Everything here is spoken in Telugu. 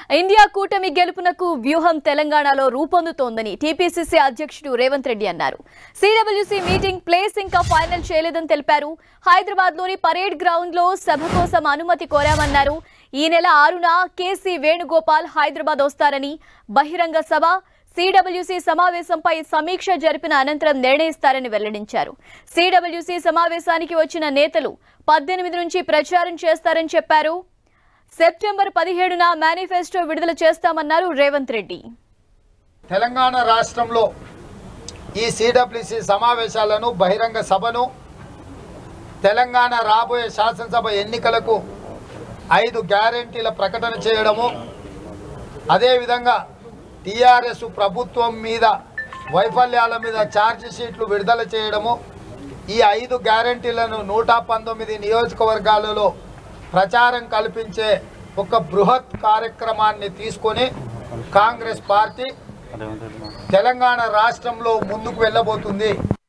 ఇండియా కూటమి గెలుపునకు వ్యూహం తెలంగాణలో రూపొందుతోందని టీపీసీసీ అధ్యక్షుడు రేవంత్ రెడ్డి అన్నారు సిడబ్ల్యూసీ మీటింగ్ ప్లేస్ ఇంకా ఫైనల్ చేయలేదని తెలిపారు హైదరాబాద్ లోని పరేడ్ గ్రౌండ్ లో సభ కోసం అనుమతి కోరామన్నారు ఈ నెల ఆరున కేసీ వేణుగోపాల్ హైదరాబాద్ వస్తారని బహిరంగ సభ సిడబ్ల్యూసీ సమావేశంపై సమీక్ష జరిపిన అనంతరం నిర్ణయిస్తారని వెల్లడించారు సిడబ్ల్యూసీ సమావేశానికి వచ్చిన నేతలు పద్దెనిమిది నుంచి ప్రచారం చేస్తారని చెప్పారు సెప్టెంబర్ పదిహేడున మేనిఫెస్టో విడుదల చేస్తామన్నారు రేవంత్ రెడ్డి తెలంగాణ రాష్ట్రంలో ఈ సిడబ్ల్యూసి సమావేశాలను బహిరంగ సభను తెలంగాణ రాబోయే శాసనసభ ఎన్నికలకు ఐదు గ్యారంటీల ప్రకటన చేయడము అదేవిధంగా టీఆర్ఎస్ ప్రభుత్వం మీద వైఫల్యాల మీద ఛార్జ్ షీట్లు విడుదల చేయడము ఈ ఐదు గ్యారంటీలను నూట పంతొమ్మిది నియోజకవర్గాలలో ప్రచారం కల్పించే ఒక బృహత్ కార్యక్రమాన్ని తీసుకొని కాంగ్రెస్ పార్టీ తెలంగాణ రాష్ట్రంలో ముందుకు వెళ్ళబోతుంది